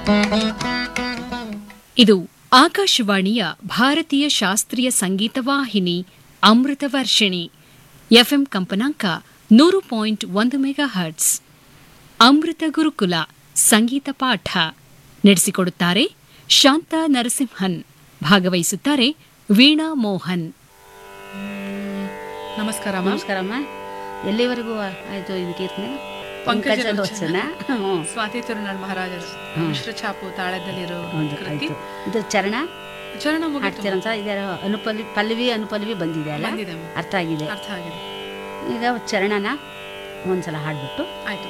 ಇದು ಆಕಾಶವಾಣಿಯ ಭಾರತೀಯ ಶಾಸ್ತ್ರೀಯ ಸಂಗೀತ ವಾಹಿನಿ ಅಮೃತ ವರ್ಷಿಣಿ ಎಫ್ಎಂ ಕಂಪನಾಂಕ ನೂರು ಪಾಯಿಂಟ್ ಒಂದು ಮೆಗಾ ಹರ್ಟ್ಸ್ ಅಮೃತ ಗುರುಕುಲ ಸಂಗೀತ ಪಾಠ ನಡೆಸಿಕೊಡುತ್ತಾರೆ ಶಾಂತ ನರಸಿಂಹನ್ ಭಾಗವಹಿಸುತ್ತಾರೆ ವೀಣಾ ಮೋಹನ್ ನಮಸ್ಕಾರ ಮ್ಯಾಮ್ ನಮಸ್ಕಾರಮ್ಮ ಎಲ್ಲಿವರೆಗೂ ಆಯ್ತು ಇದು ಕೀರ್ತನೆ ಪಂಕಜಲೋಚನ. ಹ್ಞೂ ಸ್ವಾತಿ ತಿರುನಾಳ್ ಮಹಾರಾಜರ ಮಿಶ್ರ ಛಾಪು ತಾಳದಲ್ಲಿರೋ ಹೌದು ಕೃತಿ ಆಯ್ತು ಇದ್ರ ಚರಣ ಚರಣ ಮುಗಿತು ಹಾಡ್ತೀರಂತ ಇದರ ಅನುಪಲ್ಲಿ ಪಲ್ಲವಿ ಅನುಪಲ್ಲವಿ ಬಂದಿದೆ ಅಲ್ಲ ಬಂದಿದೆ ಮ್ಯಾಮ್. ಅರ್ಥ ಆಗಿದೆ ಅರ್ಥ ಆಗಿದೆ ಈಗ ಚರಣನ ಒಂದ್ಸಲ ಹಾಡ್ಬಿಟ್ಟು ಆಯ್ತು